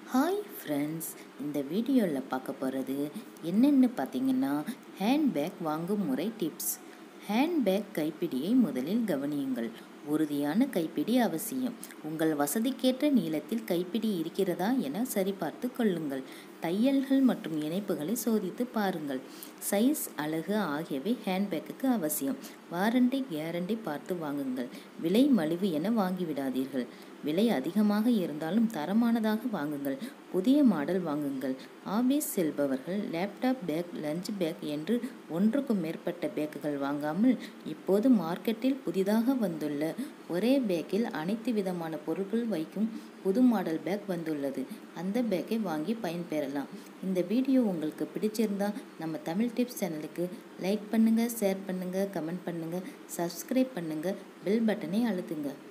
hi friends இந்த வீடியோவில் பார்க்க போகிறது என்னென்னு பார்த்தீங்கன்னா ஹேண்ட்பேக் வாங்கும் முறை டிப்ஸ் ஹேண்ட்பேக் கைப்பிடியை முதலில் கவனியுங்கள் உறுதியான கைப்பிடி அவசியம் உங்கள் வசதிக்கேற்ற நீளத்தில் கைப்பிடி இருக்கிறதா என சரிபார்த்து கொள்ளுங்கள் தையல்கள் மற்றும் இணைப்புகளை சோதித்து பாருங்கள் சைஸ் அழகு ஆகியவை ஹேண்ட்பேக்குக்கு அவசியம் வாரண்டி கேரண்டி பார்த்து வாங்குங்கள் விலை மலிவு என வாங்கிவிடாதீர்கள் விலை அதிகமாக இருந்தாலும் தரமானதாக வாங்குங்கள் புதிய மாடல் வாங்குங்கள் ஆபீஸ் செல்பவர்கள் லேப்டாப் பேக் லஞ்ச் பேக் என்று ஒன்றுக்கும் மேற்பட்ட பேக்குகள் வாங்காமல் இப்போது மார்க்கெட்டில் புதிதாக வந்துள்ள ஒரே பேக்கில் அனைத்து விதமான பொருட்கள் வைக்கும் புது மாடல் பேக் வந்துள்ளது அந்த பேக்கை வாங்கி பயன்பெறலாம் இந்த வீடியோ உங்களுக்கு பிடிச்சிருந்தா நம்ம தமிழ் டிப்ஸ் சேனலுக்கு லைக் பண்ணுங்கள் ஷேர் பண்ணுங்கள் கமெண்ட் பண்ணுங்கள் சப்ஸ்கிரைப் பண்ணுங்கள் பெல் பட்டனை அழுத்துங்க